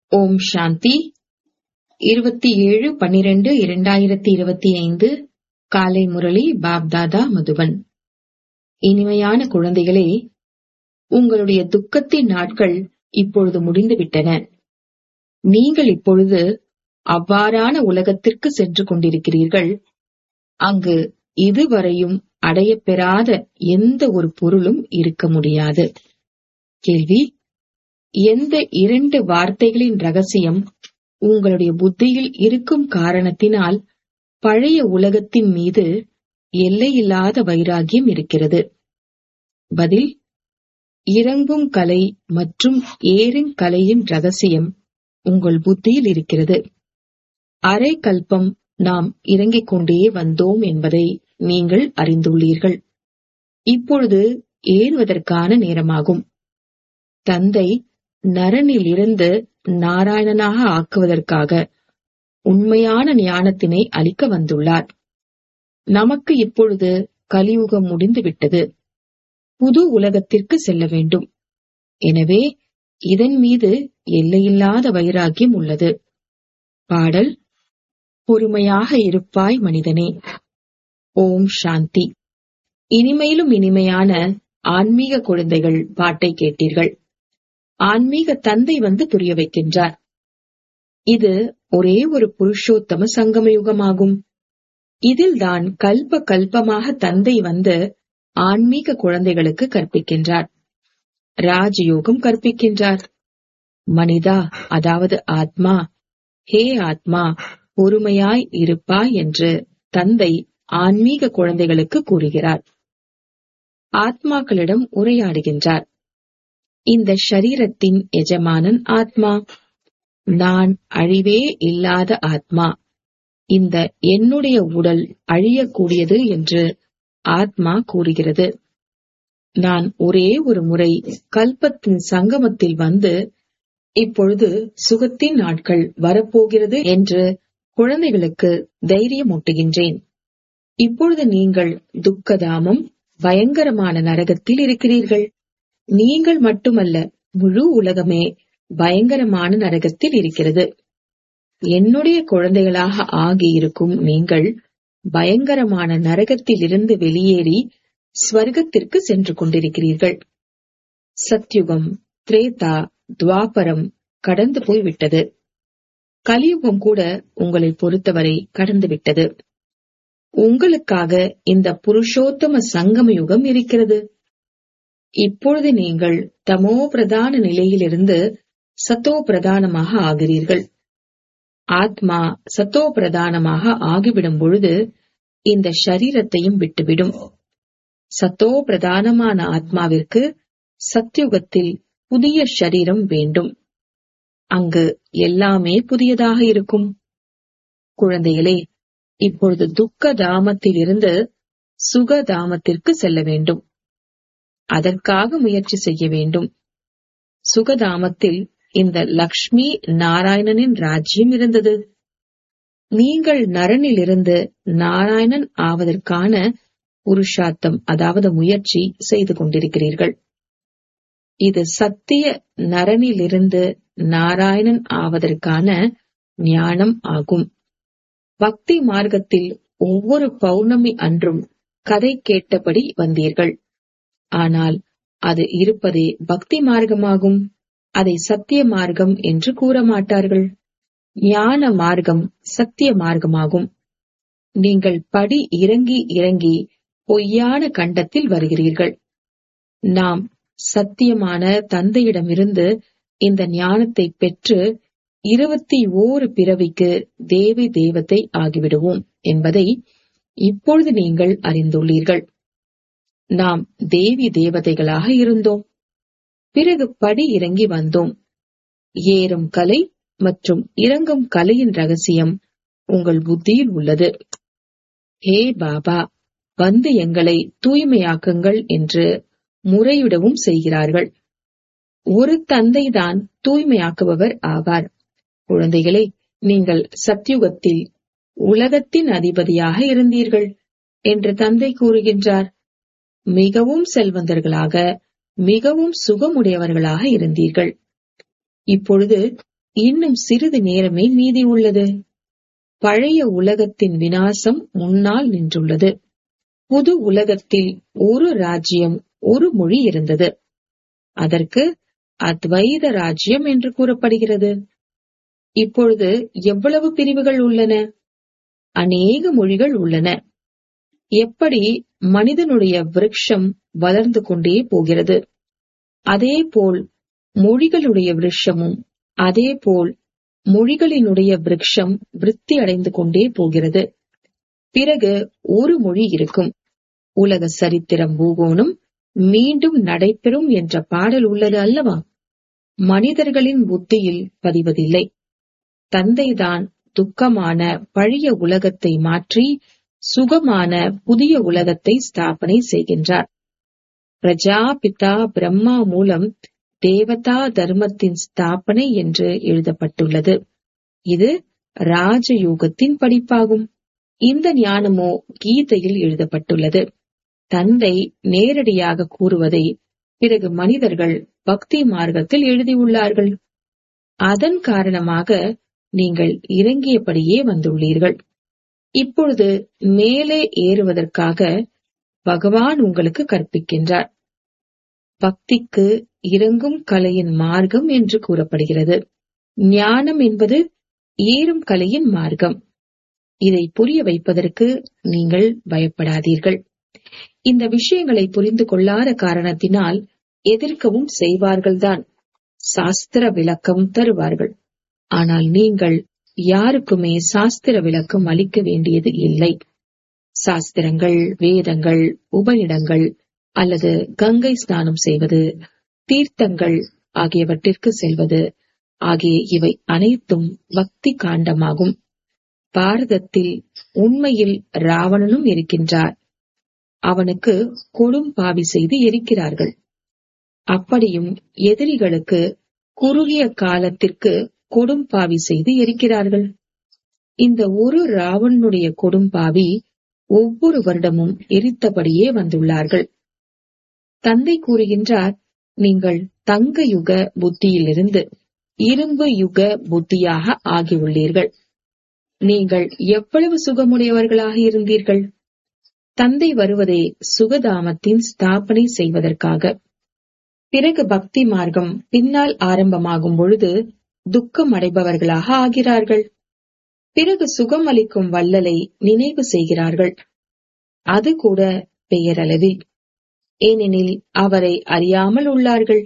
ஓம் சாந்தி இருபத்தி ஏழு பனிரெண்டு இரண்டாயிரத்தி இருபத்தி ஐந்து காலை முரளி பாப்தாதா மதுபன் இனிமையான குழந்தைகளே உங்களுடைய துக்கத்தின் நாட்கள் இப்பொழுது முடிந்துவிட்டன நீங்கள் இப்பொழுது அவ்வாறான உலகத்திற்கு சென்று கொண்டிருக்கிறீர்கள் அங்கு இதுவரையும் அடையப்பெறாத எந்த ஒரு பொருளும் இருக்க முடியாது கேள்வி எந்த இரண்டு வார்த்தைகளின் ரகசியம் உங்களுடைய புத்தியில் இருக்கும் காரணத்தினால் பழைய உலகத்தின் மீது எல்லையில்லாத வைராகியம் இருக்கிறது பதில் இறங்கும் கலை மற்றும் ஏறும் கலையின் ரகசியம் உங்கள் புத்தியில் இருக்கிறது அரை கல்பம் நாம் இறங்கிக் கொண்டே வந்தோம் என்பதை நீங்கள் அறிந்துள்ளீர்கள் இப்பொழுது ஏறுவதற்கான நேரமாகும் தந்தை நரனிலிருந்து நாராயணனாக ஆக்குவதற்காக உண்மையான ஞானத்தினை அளிக்க வந்துள்ளார் நமக்கு இப்பொழுது கலியுகம் முடிந்துவிட்டது புது உலகத்திற்கு செல்ல வேண்டும் எனவே இதன் மீது எல்லையில்லாத வைராகியம் உள்ளது பாடல் பொறுமையாக இருப்பாய் மனிதனே ஓம் சாந்தி இனிமையிலும் இனிமையான ஆன்மீக குழந்தைகள் பாட்டை கேட்டீர்கள் ஆன்மீக தந்தை வந்து புரிய வைக்கின்றார் இது ஒரே ஒரு புருஷோத்தம சங்கம யுகமாகும் இதில்தான் கல்ப கல்பமாக தந்தை வந்து ஆன்மீக குழந்தைகளுக்கு கற்பிக்கின்றார் ராஜயோகம் கற்பிக்கின்றார் மனிதா அதாவது ஆத்மா ஹே ஆத்மா பொறுமையாய் இருப்பாய் என்று தந்தை ஆன்மீக குழந்தைகளுக்கு கூறுகிறார் ஆத்மாக்களிடம் உரையாடுகின்றார் இந்த ஷரீரத்தின் எஜமானன் ஆத்மா நான் அழிவே இல்லாத ஆத்மா இந்த என்னுடைய உடல் அழியக்கூடியது என்று ஆத்மா கூறுகிறது நான் ஒரே ஒரு முறை கல்பத்தின் சங்கமத்தில் வந்து இப்பொழுது சுகத்தின் நாட்கள் வரப்போகிறது என்று குழந்தைகளுக்கு தைரியமூட்டுகின்றேன் இப்பொழுது நீங்கள் துக்கதாமம் பயங்கரமான நரகத்தில் இருக்கிறீர்கள் நீங்கள் மட்டுமல்ல முழு உலகமே பயங்கரமான நரகத்தில் இருக்கிறது என்னுடைய குழந்தைகளாக ஆகியிருக்கும் நீங்கள் பயங்கரமான நரகத்தில் இருந்து வெளியேறி ஸ்வர்க்கத்திற்கு சென்று கொண்டிருக்கிறீர்கள் சத்யுகம் திரேதா துவாபரம் கடந்து போய்விட்டது கலியுகம் கூட உங்களை பொறுத்தவரை கடந்துவிட்டது உங்களுக்காக இந்த புருஷோத்தம சங்கம யுகம் இருக்கிறது இப்பொழுது நீங்கள் தமோ பிரதான நிலையிலிருந்து சத்தோ பிரதானமாக ஆகிறீர்கள் ஆத்மா சத்தோ பிரதானமாக ஆகிவிடும் பொழுது இந்த ஷரீரத்தையும் விட்டுவிடும் சத்தோ பிரதானமான ஆத்மாவிற்கு சத்யுகத்தில் புதிய ஷரீரம் வேண்டும் அங்கு எல்லாமே புதியதாக இருக்கும் குழந்தைகளே இப்பொழுது துக்க தாமத்தில் இருந்து சுக தாமத்திற்கு செல்ல வேண்டும் அதற்காக முயற்சி செய்ய வேண்டும் சுகதாமத்தில் இந்த லக்ஷ்மி நாராயணனின் ராஜ்யம் இருந்தது நீங்கள் நரனிலிருந்து நாராயணன் ஆவதற்கான புருஷார்த்தம் அதாவது முயற்சி செய்து கொண்டிருக்கிறீர்கள் இது சத்திய நரனிலிருந்து நாராயணன் ஆவதற்கான ஞானம் ஆகும் பக்தி மார்க்கத்தில் ஒவ்வொரு பௌர்ணமி அன்றும் கதை கேட்டபடி வந்தீர்கள் ஆனால் அது இருப்பதே பக்தி மார்க்கமாகும் அதை சத்திய மார்க்கம் என்று கூற மாட்டார்கள் ஞான மார்க்கம் சத்திய மார்க்கமாகும் நீங்கள் படி இறங்கி இறங்கி பொய்யான கண்டத்தில் வருகிறீர்கள் நாம் சத்தியமான தந்தையிடமிருந்து இந்த ஞானத்தை பெற்று இருபத்தி ஓரு பிறவிக்கு தேவி தேவத்தை ஆகிவிடுவோம் என்பதை இப்பொழுது நீங்கள் அறிந்துள்ளீர்கள் நாம் தேவி தேவதைகளாக இருந்தோம் பிறகு படி இறங்கி வந்தோம் ஏறும் கலை மற்றும் இறங்கும் கலையின் ரகசியம் உங்கள் புத்தியில் உள்ளது ஹே பாபா வந்து எங்களை தூய்மையாக்குங்கள் என்று முறையிடவும் செய்கிறார்கள் ஒரு தந்தைதான் தூய்மையாக்குபவர் ஆவார் குழந்தைகளே நீங்கள் சத்யுகத்தில் உலகத்தின் அதிபதியாக இருந்தீர்கள் என்று தந்தை கூறுகின்றார் மிகவும் செல்வந்தர்களாக மிகவும் சுகமுடையவர்களாக இருந்தீர்கள் இப்பொழுது இன்னும் சிறிது நேரமே மீதி உள்ளது பழைய உலகத்தின் வினாசம் முன்னால் நின்றுள்ளது புது உலகத்தில் ஒரு ராஜ்யம் ஒரு மொழி இருந்தது அதற்கு அத்வைத ராஜ்யம் என்று கூறப்படுகிறது இப்பொழுது எவ்வளவு பிரிவுகள் உள்ளன அநேக மொழிகள் உள்ளன எப்படி மனிதனுடைய விருட்சம் வளர்ந்து கொண்டே போகிறது அதேபோல் மொழிகளுடைய விருட்சமும் அதேபோல் மொழிகளினுடைய விருட்சம் விருத்தி அடைந்து கொண்டே போகிறது பிறகு ஒரு மொழி இருக்கும் உலக சரித்திரம் பூகோணம் மீண்டும் நடைபெறும் என்ற பாடல் உள்ளது அல்லவா மனிதர்களின் புத்தியில் பதிவதில்லை தந்தைதான் துக்கமான பழைய உலகத்தை மாற்றி சுகமான புதிய உலகத்தை ஸ்தாபனை செய்கின்றார் பிரஜாபிதா பிரம்மா மூலம் தேவதா தர்மத்தின் ஸ்தாபனை என்று எழுதப்பட்டுள்ளது இது ராஜயோகத்தின் படிப்பாகும் இந்த ஞானமோ கீதையில் எழுதப்பட்டுள்ளது தந்தை நேரடியாக கூறுவதை பிறகு மனிதர்கள் பக்தி மார்க்கத்தில் எழுதியுள்ளார்கள் அதன் காரணமாக நீங்கள் இறங்கியபடியே வந்துள்ளீர்கள் இப்பொழுது மேலே ஏறுவதற்காக பகவான் உங்களுக்கு கற்பிக்கின்றார் பக்திக்கு இறங்கும் கலையின் மார்க்கம் என்று கூறப்படுகிறது ஞானம் என்பது ஏறும் கலையின் மார்க்கம் இதை புரிய வைப்பதற்கு நீங்கள் பயப்படாதீர்கள் இந்த விஷயங்களை புரிந்து கொள்ளாத காரணத்தினால் எதிர்க்கவும் செய்வார்கள்தான் சாஸ்திர விளக்கம் தருவார்கள் ஆனால் நீங்கள் யாருக்குமே சாஸ்திர விளக்கம் அளிக்க வேண்டியது இல்லை சாஸ்திரங்கள் வேதங்கள் உபநிடங்கள் அல்லது கங்கை ஸ்நானம் செய்வது தீர்த்தங்கள் ஆகியவற்றிற்கு செல்வது ஆகிய இவை அனைத்தும் பக்தி காண்டமாகும் பாரதத்தில் உண்மையில் ராவணனும் இருக்கின்றார் அவனுக்கு கொடும் பாவி செய்து எரிக்கிறார்கள் அப்படியும் எதிரிகளுக்கு குறுகிய காலத்திற்கு கொடும் பாவி செய்து எரிக்கிறார்கள் இந்த ஒரு ராவணனுடைய கொடும்பாவி ஒவ்வொரு வருடமும் எரித்தபடியே வந்துள்ளார்கள் தந்தை கூறுகின்றார் நீங்கள் தங்க யுக புத்தியிலிருந்து இரும்பு யுக புத்தியாக ஆகியுள்ளீர்கள் நீங்கள் எவ்வளவு சுகமுடையவர்களாக இருந்தீர்கள் தந்தை வருவதே சுகதாமத்தின் ஸ்தாபனை செய்வதற்காக பிறகு பக்தி மார்க்கம் பின்னால் ஆரம்பமாகும் பொழுது துக்கம் அடைபவர்களாக ஆகிறார்கள் பிறகு சுகம் அளிக்கும் வல்லலை நினைவு செய்கிறார்கள் அது கூட பெயரளவில் ஏனெனில் அவரை அறியாமல் உள்ளார்கள்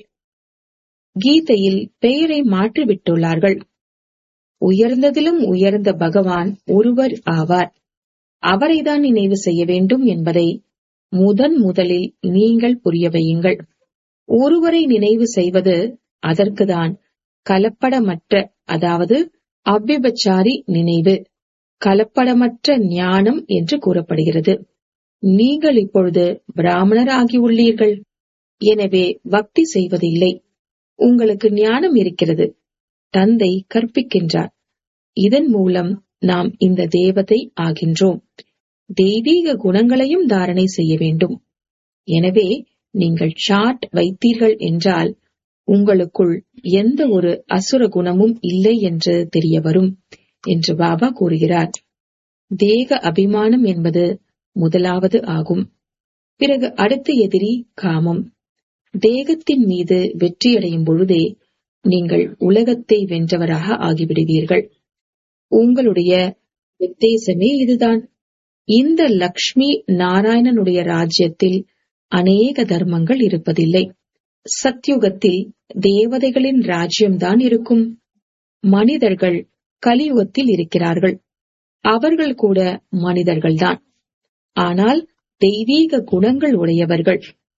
கீதையில் பெயரை மாற்றிவிட்டுள்ளார்கள் உயர்ந்ததிலும் உயர்ந்த பகவான் ஒருவர் ஆவார் அவரைதான் நினைவு செய்ய வேண்டும் என்பதை முதன் முதலில் நீங்கள் புரிய வையுங்கள் ஒருவரை நினைவு செய்வது அதற்குதான் கலப்படமற்ற அதாவது அவ்விபச்சாரி நினைவு கலப்படமற்ற ஞானம் என்று கூறப்படுகிறது நீங்கள் இப்பொழுது பிராமணர் ஆகியுள்ளீர்கள் எனவே பக்தி செய்வதில்லை உங்களுக்கு ஞானம் இருக்கிறது தந்தை கற்பிக்கின்றார் இதன் மூலம் நாம் இந்த தேவதை ஆகின்றோம் தெய்வீக குணங்களையும் தாரணை செய்ய வேண்டும் எனவே நீங்கள் சாட் வைத்தீர்கள் என்றால் உங்களுக்குள் எந்த ஒரு அசுர குணமும் இல்லை என்று தெரிய வரும் என்று பாபா கூறுகிறார் தேக அபிமானம் என்பது முதலாவது ஆகும் பிறகு அடுத்த எதிரி காமம் தேகத்தின் மீது வெற்றியடையும் பொழுதே நீங்கள் உலகத்தை வென்றவராக ஆகிவிடுவீர்கள் உங்களுடைய உத்தேசமே இதுதான் இந்த லக்ஷ்மி நாராயணனுடைய ராஜ்யத்தில் அநேக தர்மங்கள் இருப்பதில்லை சத்யுகத்தில் தேவதைகளின் ராஜ்யம்தான் இருக்கும் மனிதர்கள் கலியுகத்தில் இருக்கிறார்கள் அவர்கள் கூட மனிதர்கள்தான் ஆனால் தெய்வீக குணங்கள் உடையவர்கள்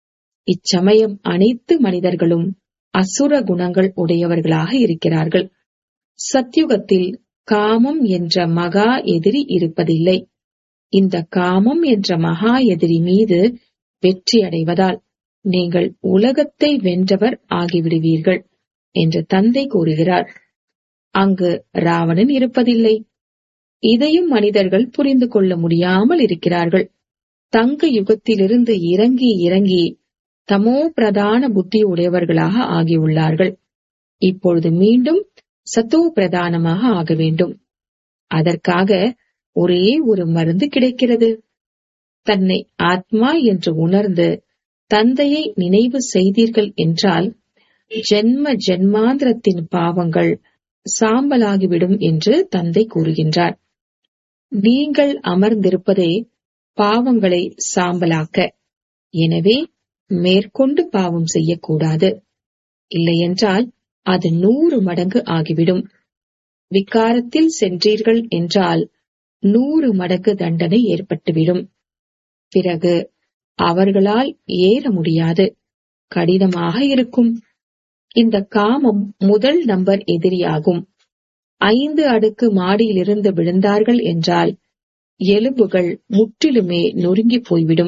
இச்சமயம் அனைத்து மனிதர்களும் அசுர குணங்கள் உடையவர்களாக இருக்கிறார்கள் சத்யுகத்தில் காமம் என்ற மகா எதிரி இருப்பதில்லை இந்த காமம் என்ற மகா எதிரி மீது வெற்றி அடைவதால் நீங்கள் உலகத்தை வென்றவர் ஆகிவிடுவீர்கள் என்று தந்தை கூறுகிறார் அங்கு ராவணன் இருப்பதில்லை இதையும் மனிதர்கள் புரிந்து கொள்ள முடியாமல் இருக்கிறார்கள் தங்க யுகத்திலிருந்து இறங்கி இறங்கி தமோ பிரதான புத்தி உடையவர்களாக ஆகியுள்ளார்கள் இப்பொழுது மீண்டும் சத்தோ பிரதானமாக ஆக வேண்டும் அதற்காக ஒரே ஒரு மருந்து கிடைக்கிறது தன்னை ஆத்மா என்று உணர்ந்து தந்தையை நினைவு செய்தீர்கள் என்றால் ஜென்ம ஜென்மாந்திரத்தின் பாவங்கள் சாம்பலாகிவிடும் என்று தந்தை கூறுகின்றார் நீங்கள் அமர்ந்திருப்பதே பாவங்களை சாம்பலாக்க எனவே மேற்கொண்டு பாவம் செய்யக்கூடாது இல்லையென்றால் அது நூறு மடங்கு ஆகிவிடும் விகாரத்தில் சென்றீர்கள் என்றால் நூறு மடங்கு தண்டனை ஏற்பட்டுவிடும் பிறகு அவர்களால் ஏற முடியாது கடினமாக இருக்கும் இந்த காமம் முதல் நம்பர் எதிரியாகும் ஐந்து அடுக்கு மாடியிலிருந்து விழுந்தார்கள் என்றால் எலும்புகள் முற்றிலுமே நொறுங்கி போய்விடும்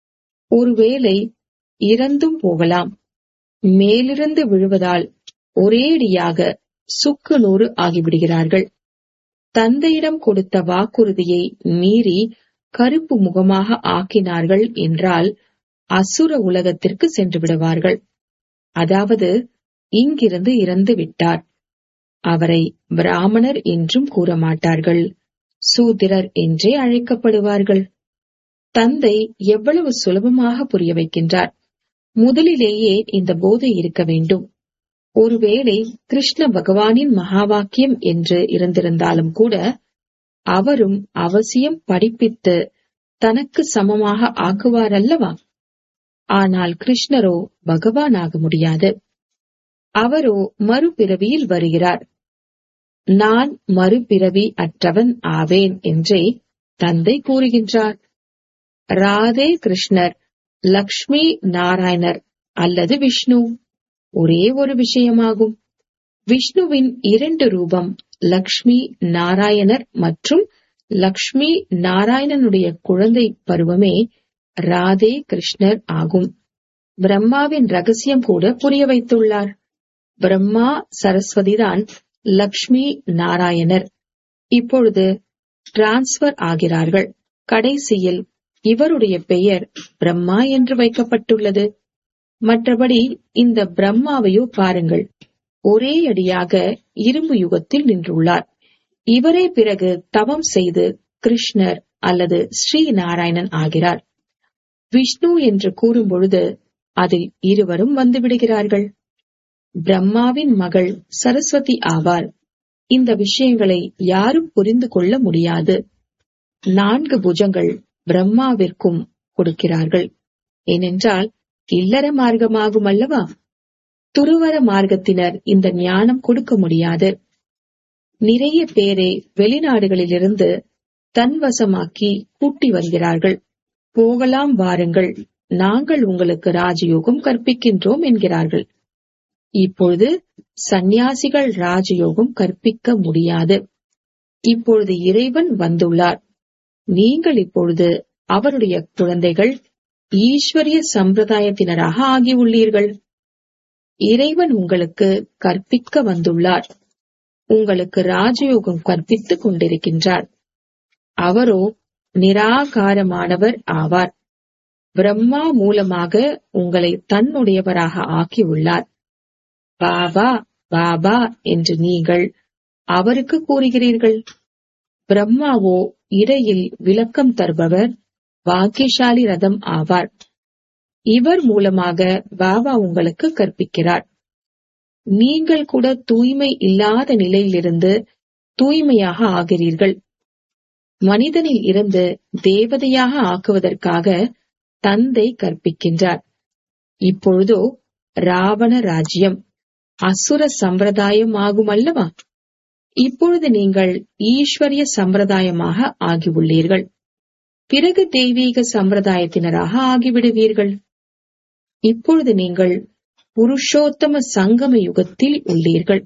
ஒருவேளை இறந்தும் போகலாம் மேலிருந்து விழுவதால் ஒரேடியாக சுக்கு நூறு ஆகிவிடுகிறார்கள் தந்தையிடம் கொடுத்த வாக்குறுதியை மீறி கருப்பு முகமாக ஆக்கினார்கள் என்றால் அசுர உலகத்திற்கு சென்று விடுவார்கள் அதாவது இங்கிருந்து இறந்து விட்டார் அவரை பிராமணர் என்றும் கூற மாட்டார்கள் சூத்திரர் என்றே அழைக்கப்படுவார்கள் தந்தை எவ்வளவு சுலபமாக புரிய வைக்கின்றார் முதலிலேயே இந்த போதை இருக்க வேண்டும் ஒருவேளை கிருஷ்ண பகவானின் மகா வாக்கியம் என்று இருந்திருந்தாலும் கூட அவரும் அவசியம் படிப்பித்து தனக்கு சமமாக ஆக்குவார் அல்லவா ஆனால் கிருஷ்ணரோ பகவான் ஆக முடியாது அவரோ மறுபிறவியில் வருகிறார் நான் மறுபிறவி அற்றவன் ஆவேன் என்றே தந்தை கூறுகின்றார் ராதே கிருஷ்ணர் லக்ஷ்மி நாராயணர் அல்லது விஷ்ணு ஒரே ஒரு விஷயமாகும் விஷ்ணுவின் இரண்டு ரூபம் லக்ஷ்மி நாராயணர் மற்றும் லக்ஷ்மி நாராயணனுடைய குழந்தை பருவமே ராதே கிருஷ்ணர் ஆகும் பிரம்மாவின் ரகசியம் கூட புரிய வைத்துள்ளார் பிரம்மா சரஸ்வதிதான் லக்ஷ்மி நாராயணர் இப்பொழுது டிரான்ஸ்பர் ஆகிறார்கள் கடைசியில் இவருடைய பெயர் பிரம்மா என்று வைக்கப்பட்டுள்ளது மற்றபடி இந்த பிரம்மாவையோ பாருங்கள் ஒரே அடியாக இரும்பு யுகத்தில் நின்றுள்ளார் இவரே பிறகு தவம் செய்து கிருஷ்ணர் அல்லது ஸ்ரீ நாராயணன் ஆகிறார் விஷ்ணு என்று கூறும் பொழுது அதில் இருவரும் வந்து விடுகிறார்கள் பிரம்மாவின் மகள் சரஸ்வதி ஆவார் இந்த விஷயங்களை யாரும் புரிந்து கொள்ள முடியாது நான்கு புஜங்கள் பிரம்மாவிற்கும் கொடுக்கிறார்கள் ஏனென்றால் இல்லற மார்க்கமாகும் அல்லவா துருவர மார்க்கத்தினர் இந்த ஞானம் கொடுக்க முடியாது நிறைய பேரை வெளிநாடுகளிலிருந்து தன்வசமாக்கி கூட்டி வருகிறார்கள் போகலாம் வாருங்கள் நாங்கள் உங்களுக்கு ராஜயோகம் கற்பிக்கின்றோம் என்கிறார்கள் இப்பொழுது சந்நியாசிகள் ராஜயோகம் கற்பிக்க முடியாது இப்பொழுது இறைவன் வந்துள்ளார் நீங்கள் இப்பொழுது அவருடைய குழந்தைகள் ஈஸ்வரிய சம்பிரதாயத்தினராக ஆகியுள்ளீர்கள் இறைவன் உங்களுக்கு கற்பிக்க வந்துள்ளார் உங்களுக்கு ராஜயோகம் கற்பித்துக் கொண்டிருக்கின்றார் அவரோ நிராகாரமானவர் ஆவார் பிரம்மா மூலமாக உங்களை தன்னுடையவராக ஆக்கியுள்ளார் பாபா பாபா என்று நீங்கள் அவருக்கு கூறுகிறீர்கள் பிரம்மாவோ இடையில் விளக்கம் தருபவர் பாக்கியசாலி ரதம் ஆவார் இவர் மூலமாக பாபா உங்களுக்கு கற்பிக்கிறார் நீங்கள் கூட தூய்மை இல்லாத நிலையிலிருந்து தூய்மையாக ஆகிறீர்கள் மனிதனில் இருந்து தேவதையாக ஆக்குவதற்காக தந்தை கற்பிக்கின்றார் இப்பொழுதோ ராவண ராஜ்யம் அசுர சம்பிரதாயம் ஆகும் அல்லவா இப்பொழுது நீங்கள் ஈஸ்வரிய சம்பிரதாயமாக ஆகியுள்ளீர்கள் பிறகு தெய்வீக சம்பிரதாயத்தினராக ஆகிவிடுவீர்கள் இப்பொழுது நீங்கள் புருஷோத்தம சங்கம யுகத்தில் உள்ளீர்கள்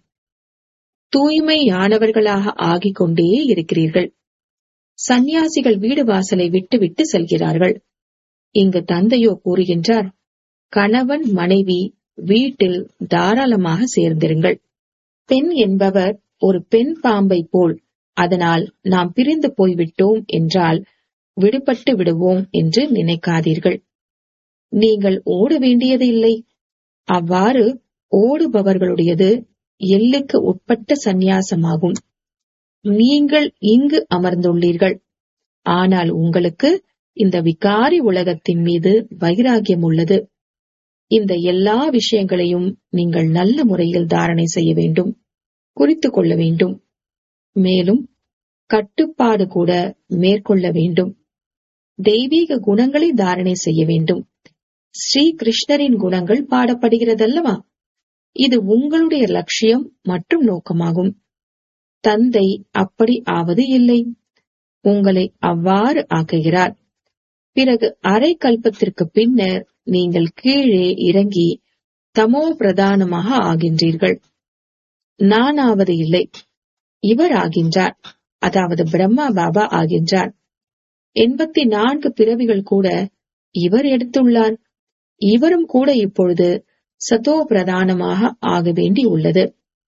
தூய்மையானவர்களாக ஆகிக் கொண்டே இருக்கிறீர்கள் சந்நியாசிகள் வீடு வாசலை விட்டுவிட்டு செல்கிறார்கள் இங்கு தந்தையோ கூறுகின்றார் கணவன் மனைவி வீட்டில் தாராளமாக சேர்ந்திருங்கள் பெண் என்பவர் ஒரு பெண் பாம்பை போல் அதனால் நாம் பிரிந்து போய்விட்டோம் என்றால் விடுபட்டு விடுவோம் என்று நினைக்காதீர்கள் நீங்கள் ஓட வேண்டியது இல்லை அவ்வாறு ஓடுபவர்களுடையது எல்லுக்கு உட்பட்ட சந்நியாசமாகும் நீங்கள் இங்கு அமர்ந்துள்ளீர்கள் ஆனால் உங்களுக்கு இந்த விகாரி உலகத்தின் மீது வைராகியம் உள்ளது இந்த எல்லா விஷயங்களையும் நீங்கள் நல்ல முறையில் தாரணை செய்ய வேண்டும் குறித்து கொள்ள வேண்டும் மேலும் கட்டுப்பாடு கூட மேற்கொள்ள வேண்டும் தெய்வீக குணங்களை தாரணை செய்ய வேண்டும் ஸ்ரீ கிருஷ்ணரின் குணங்கள் பாடப்படுகிறதல்லவா இது உங்களுடைய லட்சியம் மற்றும் நோக்கமாகும் தந்தை அப்படி ஆவது இல்லை உங்களை அவ்வாறு ஆக்குகிறார் பிறகு அரை கல்பத்திற்கு பின்னர் நீங்கள் கீழே இறங்கி தமோ பிரதானமாக ஆகின்றீர்கள் நானாவது இல்லை இவர் ஆகின்றார் அதாவது பிரம்மா பாபா ஆகின்றார் எண்பத்தி நான்கு பிறவிகள் கூட இவர் எடுத்துள்ளார் இவரும் கூட இப்பொழுது சதோ பிரதானமாக ஆக வேண்டி உள்ளது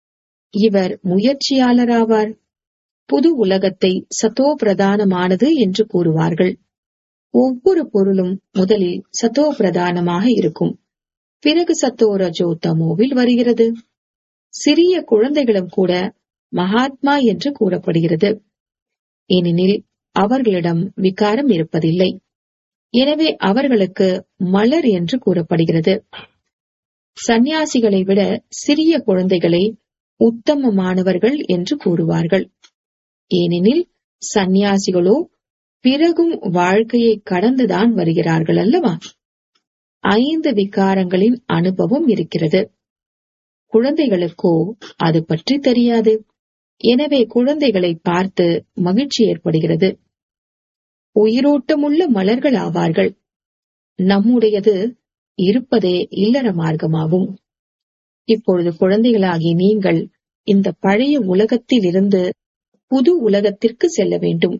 இவர் முயற்சியாளராவார் புது உலகத்தை சதோ பிரதானமானது என்று கூறுவார்கள் ஒவ்வொரு பொருளும் முதலில் சத்தோ பிரதானமாக இருக்கும் பிறகு சத்தோ ரஜோ தமோவில் வருகிறது சிறிய குழந்தைகளும் கூட மகாத்மா என்று கூறப்படுகிறது ஏனெனில் அவர்களிடம் விகாரம் இருப்பதில்லை எனவே அவர்களுக்கு மலர் என்று கூறப்படுகிறது சந்நியாசிகளை விட சிறிய குழந்தைகளை உத்தமமானவர்கள் என்று கூறுவார்கள் ஏனெனில் சந்நியாசிகளோ பிறகும் வாழ்க்கையை கடந்துதான் வருகிறார்கள் அல்லவா ஐந்து விகாரங்களின் அனுபவம் இருக்கிறது குழந்தைகளுக்கோ அது பற்றி தெரியாது எனவே குழந்தைகளை பார்த்து மகிழ்ச்சி ஏற்படுகிறது உயிரோட்டமுள்ள மலர்கள் ஆவார்கள் நம்முடையது இருப்பதே இல்லற மார்க்கமாகும் இப்பொழுது குழந்தைகளாகி நீங்கள் இந்த பழைய உலகத்தில் இருந்து புது உலகத்திற்கு செல்ல வேண்டும்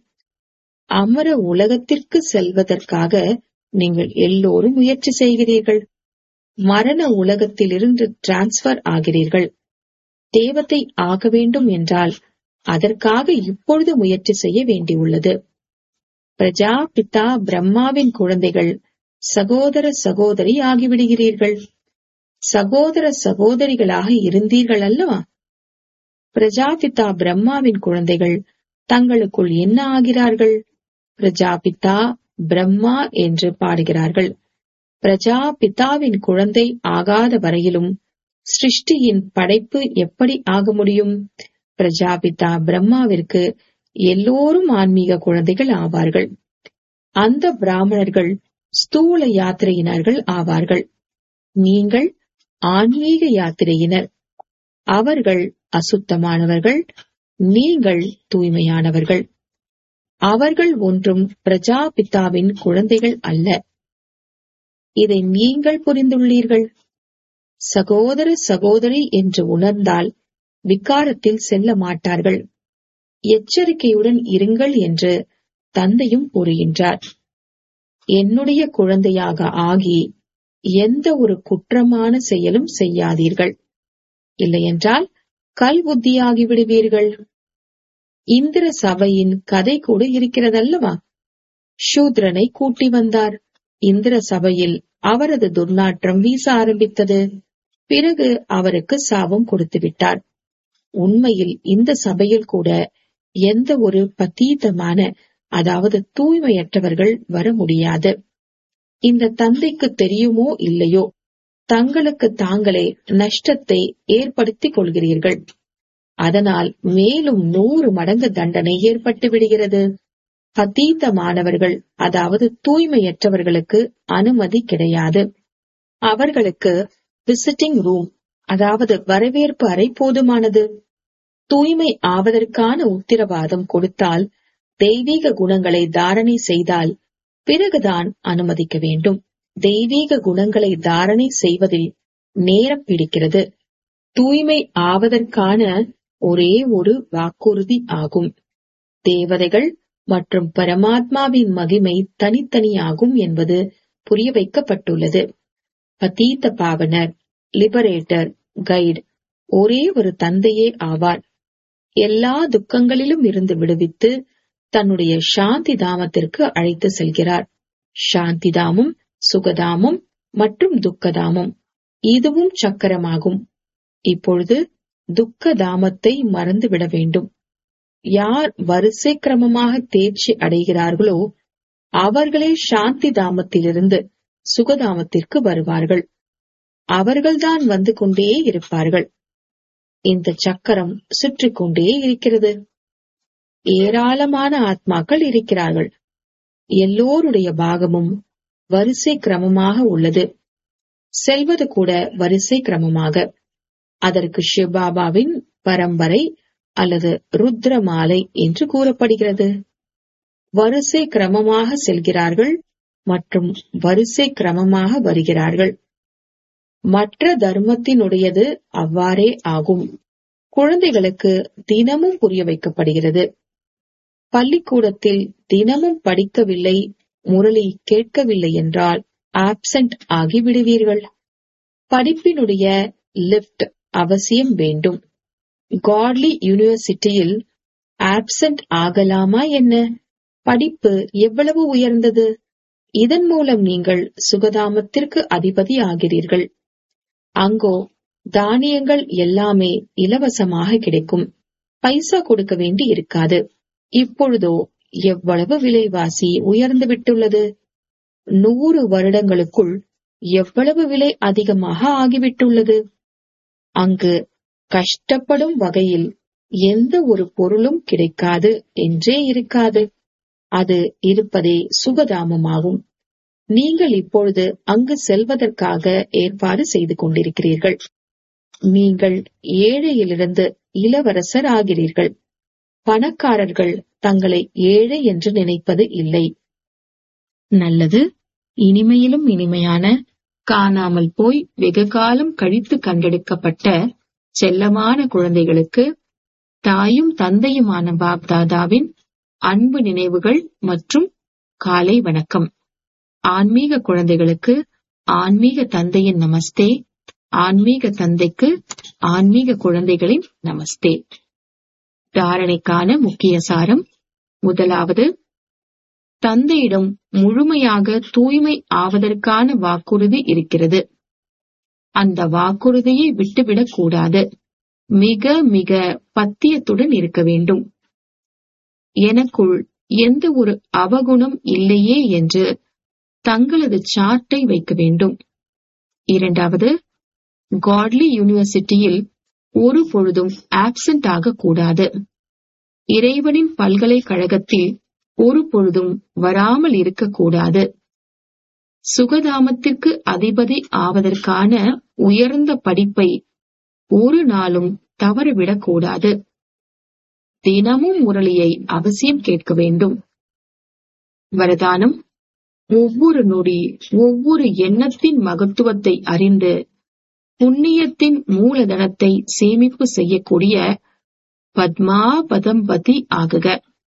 அமர உலகத்திற்கு செல்வதற்காக நீங்கள் எல்லோரும் முயற்சி செய்கிறீர்கள் மரண உலகத்திலிருந்து டிரான்ஸ்பர் ஆகிறீர்கள் தேவத்தை ஆக வேண்டும் என்றால் அதற்காக இப்பொழுது முயற்சி செய்ய வேண்டியுள்ளது பிரஜா பிதா பிரம்மாவின் குழந்தைகள் சகோதர சகோதரி ஆகிவிடுகிறீர்கள் சகோதர சகோதரிகளாக இருந்தீர்கள் அல்லவா பிரஜாபிதா பிரம்மாவின் குழந்தைகள் தங்களுக்குள் என்ன ஆகிறார்கள் பிரஜாபிதா பிரம்மா என்று பாடுகிறார்கள் பிரஜாபிதாவின் குழந்தை ஆகாத வரையிலும் சிருஷ்டியின் படைப்பு எப்படி ஆக முடியும் பிரஜாபிதா பிரம்மாவிற்கு எல்லோரும் ஆன்மீக குழந்தைகள் ஆவார்கள் அந்த பிராமணர்கள் ஸ்தூல யாத்திரையினர்கள் ஆவார்கள் நீங்கள் ஆன்மீக யாத்திரையினர் அவர்கள் அசுத்தமானவர்கள் நீங்கள் தூய்மையானவர்கள் அவர்கள் ஒன்றும் பிரஜாபிதாவின் குழந்தைகள் அல்ல இதை நீங்கள் புரிந்துள்ளீர்கள் சகோதர சகோதரி என்று உணர்ந்தால் விகாரத்தில் செல்ல மாட்டார்கள் எச்சரிக்கையுடன் இருங்கள் என்று தந்தையும் கூறுகின்றார் என்னுடைய குழந்தையாக ஆகி எந்த ஒரு குற்றமான செயலும் செய்யாதீர்கள் இல்லையென்றால் கல் புத்தியாகி விடுவீர்கள் இந்திர சபையின் கதை கூட இருக்கிறதல்லவா சூத்ரனை கூட்டி வந்தார் இந்திர சபையில் அவரது துர்நாற்றம் வீச ஆரம்பித்தது பிறகு அவருக்கு சாபம் கொடுத்து விட்டார் உண்மையில் இந்த சபையில் கூட எந்த ஒரு பத்தீதமான அதாவது தூய்மையற்றவர்கள் வர முடியாது இந்த தந்தைக்கு தெரியுமோ இல்லையோ தங்களுக்கு தாங்களே நஷ்டத்தை ஏற்படுத்திக் கொள்கிறீர்கள் அதனால் மேலும் நூறு மடங்கு தண்டனை ஏற்பட்டு விடுகிறது பத்தீத்தமானவர்கள் அதாவது தூய்மையற்றவர்களுக்கு அனுமதி கிடையாது அவர்களுக்கு விசிட்டிங் ரூம் அதாவது வரவேற்பு அறை போதுமானது தூய்மை ஆவதற்கான உத்தரவாதம் கொடுத்தால் தெய்வீக குணங்களை தாரணை செய்தால் பிறகுதான் அனுமதிக்க வேண்டும் தெய்வீக குணங்களை தாரணை செய்வதில் நேரம் பிடிக்கிறது தூய்மை ஆவதற்கான ஒரே ஒரு வாக்குறுதி ஆகும் தேவதைகள் மற்றும் பரமாத்மாவின் மகிமை தனித்தனியாகும் என்பது புரிய வைக்கப்பட்டுள்ளது பதீத்த பாவனர் லிபரேட்டர் கைடு ஒரே ஒரு தந்தையே ஆவார் எல்லா துக்கங்களிலும் இருந்து விடுவித்து தன்னுடைய சாந்தி தாமத்திற்கு அழைத்து செல்கிறார் சாந்தி தாமம் சுகதாமம் மற்றும் துக்கதாமம் இதுவும் சக்கரமாகும் இப்பொழுது துக்க தாமத்தை மறந்துவிட வேண்டும் யார் வரிசை கிரமமாக தேர்ச்சி அடைகிறார்களோ அவர்களே சாந்தி தாமத்திலிருந்து சுகதாமத்திற்கு வருவார்கள் அவர்கள்தான் வந்து கொண்டே இருப்பார்கள் இந்த சக்கரம் சுற்றிக் கொண்டே இருக்கிறது ஏராளமான ஆத்மாக்கள் இருக்கிறார்கள் எல்லோருடைய பாகமும் வரிசை கிரமமாக உள்ளது செல்வது கூட வரிசை கிரமமாக அதற்கு சிவபாபாவின் பரம்பரை அல்லது ருத்ர மாலை என்று கூறப்படுகிறது வரிசை கிரமமாக செல்கிறார்கள் மற்றும் வரிசை கிரமமாக வருகிறார்கள் மற்ற தர்மத்தினுடையது அவ்வாறே ஆகும் குழந்தைகளுக்கு தினமும் புரிய வைக்கப்படுகிறது பள்ளிக்கூடத்தில் தினமும் படிக்கவில்லை முரளி கேட்கவில்லை என்றால் ஆப்சென்ட் ஆகிவிடுவீர்கள் படிப்பினுடைய லிப்ட் அவசியம் வேண்டும் காட்லி யூனிவர்சிட்டியில் ஆப்சென்ட் ஆகலாமா என்ன படிப்பு எவ்வளவு உயர்ந்தது இதன் மூலம் நீங்கள் சுகதாமத்திற்கு அதிபதி ஆகிறீர்கள் அங்கோ தானியங்கள் எல்லாமே இலவசமாக கிடைக்கும் பைசா கொடுக்க வேண்டி இருக்காது இப்பொழுதோ எவ்வளவு விலைவாசி உயர்ந்து விட்டுள்ளது நூறு வருடங்களுக்குள் எவ்வளவு விலை அதிகமாக ஆகிவிட்டுள்ளது அங்கு கஷ்டப்படும் வகையில் எந்த ஒரு பொருளும் கிடைக்காது என்றே இருக்காது அது இருப்பதே சுகதாமமாகும் நீங்கள் இப்பொழுது அங்கு செல்வதற்காக ஏற்பாடு செய்து கொண்டிருக்கிறீர்கள் நீங்கள் ஏழையிலிருந்து இளவரசர் ஆகிறீர்கள் பணக்காரர்கள் தங்களை ஏழை என்று நினைப்பது இல்லை நல்லது இனிமையிலும் இனிமையான காணாமல் போய் வெகு காலம் கழித்து கண்டெடுக்கப்பட்ட செல்லமான குழந்தைகளுக்கு தாயும் தந்தையுமான பாப்தாதாவின் அன்பு நினைவுகள் மற்றும் காலை வணக்கம் ஆன்மீக குழந்தைகளுக்கு ஆன்மீக தந்தையின் நமஸ்தே ஆன்மீக தந்தைக்கு ஆன்மீக குழந்தைகளின் நமஸ்தே தாரணைக்கான முக்கிய சாரம் முதலாவது தந்தையிடம் முழுமையாக தூய்மை ஆவதற்கான வாக்குறுதி இருக்கிறது அந்த வாக்குறுதியை விட்டுவிடக் கூடாது மிக மிக பத்தியத்துடன் இருக்க வேண்டும் எனக்குள் எந்த ஒரு அவகுணம் இல்லையே என்று தங்களது சார்ட்டை வைக்க வேண்டும் இரண்டாவது காட்லி யூனிவர்சிட்டியில் ஒரு பொழுதும் ஆப்சென்ட் ஆகக்கூடாது இறைவனின் பல்கலைக்கழகத்தில் ஒரு பொழுதும் வராமல் இருக்கக்கூடாது சுகதாமத்திற்கு அதிபதி ஆவதற்கான உயர்ந்த படிப்பை ஒரு நாளும் தவறவிடக்கூடாது தினமும் முரளியை அவசியம் கேட்க வேண்டும் வரதானம் ஒவ்வொரு நொடி ஒவ்வொரு எண்ணத்தின் மகத்துவத்தை அறிந்து புண்ணியத்தின் மூலதனத்தை சேமிப்பு செய்யக்கூடிய பத்மா பதம்பதி ஆகுக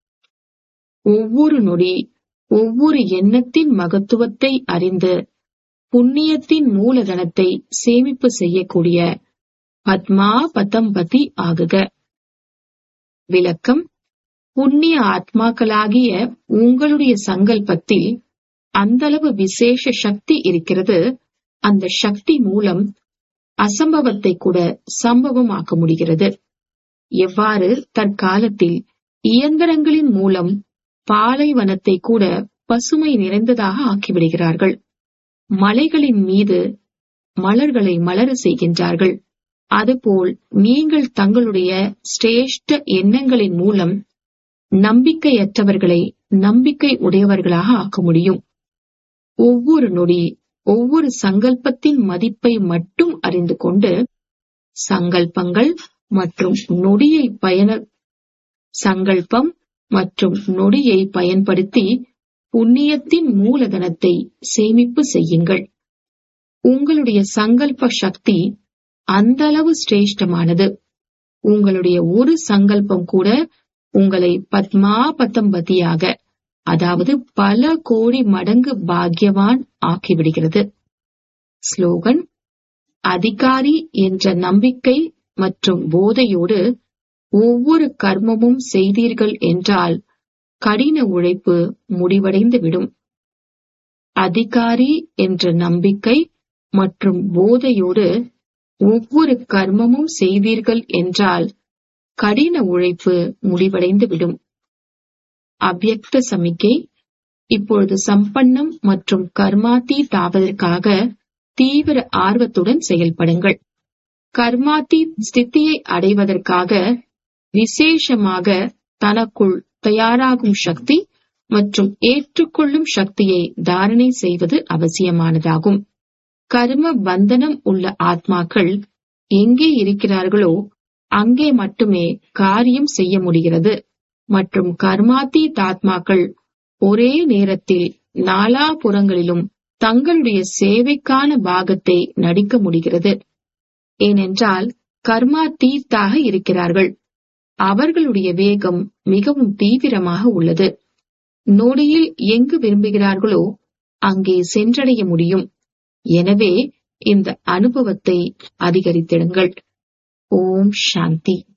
ஒவ்வொரு நொடி ஒவ்வொரு எண்ணத்தின் மகத்துவத்தை அறிந்து புண்ணியத்தின் மூலதனத்தை சேமிப்பு செய்யக்கூடிய பத்மா பதம்பதி ஆகுக விளக்கம் புண்ணிய ஆத்மாக்களாகிய உங்களுடைய சங்கல்பத்தில் அந்தளவு விசேஷ சக்தி இருக்கிறது அந்த சக்தி மூலம் அசம்பவத்தை கூட சம்பவமாக்க முடிகிறது எவ்வாறு தற்காலத்தில் இயந்திரங்களின் மூலம் பாலைவனத்தை கூட பசுமை நிறைந்ததாக ஆக்கிவிடுகிறார்கள் மலைகளின் மீது மலர்களை மலர செய்கின்றார்கள் அதுபோல் நீங்கள் தங்களுடைய சிரேஷ்ட எண்ணங்களின் மூலம் நம்பிக்கையற்றவர்களை நம்பிக்கை உடையவர்களாக ஆக்க முடியும் ஒவ்வொரு நொடி ஒவ்வொரு சங்கல்பத்தின் மதிப்பை மட்டும் அறிந்து கொண்டு சங்கல்பங்கள் மற்றும் நொடியை பயன சங்கல்பம் மற்றும் நொடியை பயன்படுத்தி புண்ணியத்தின் மூலதனத்தை சேமிப்பு செய்யுங்கள் உங்களுடைய சங்கல்ப சக்தி அந்த அளவு சிரேஷ்டமானது உங்களுடைய ஒரு சங்கல்பம் கூட உங்களை பத்மா பத்தம்பதியாக அதாவது பல கோடி மடங்கு பாக்யவான் ஆக்கிவிடுகிறது ஸ்லோகன் அதிகாரி என்ற நம்பிக்கை மற்றும் போதையோடு ஒவ்வொரு கர்மமும் செய்தீர்கள் என்றால் கடின உழைப்பு முடிவடைந்து விடும் அதிகாரி என்ற நம்பிக்கை மற்றும் போதையோடு ஒவ்வொரு கர்மமும் செய்வீர்கள் என்றால் கடின உழைப்பு முடிவடைந்து விடும் அவ்யக்த சமிக்கை இப்பொழுது சம்பன்னம் மற்றும் கர்மாத்தீத் ஆவதற்காக தீவிர ஆர்வத்துடன் செயல்படுங்கள் கர்மாத்தீத் ஸ்திதியை அடைவதற்காக விசேஷமாக தனக்குள் தயாராகும் சக்தி மற்றும் ஏற்றுக்கொள்ளும் சக்தியை தாரணை செய்வது அவசியமானதாகும் கர்ம பந்தனம் உள்ள ஆத்மாக்கள் எங்கே இருக்கிறார்களோ அங்கே மட்டுமே காரியம் செய்ய முடிகிறது மற்றும் கர்மாத்தீத் ஆத்மாக்கள் ஒரே நேரத்தில் நாலாபுறங்களிலும் தங்களுடைய சேவைக்கான பாகத்தை நடிக்க முடிகிறது ஏனென்றால் கர்மாத்தீத்தாக இருக்கிறார்கள் அவர்களுடைய வேகம் மிகவும் தீவிரமாக உள்ளது நொடியில் எங்கு விரும்புகிறார்களோ அங்கே சென்றடைய முடியும் எனவே இந்த அனுபவத்தை அதிகரித்திடுங்கள் ஓம் சாந்தி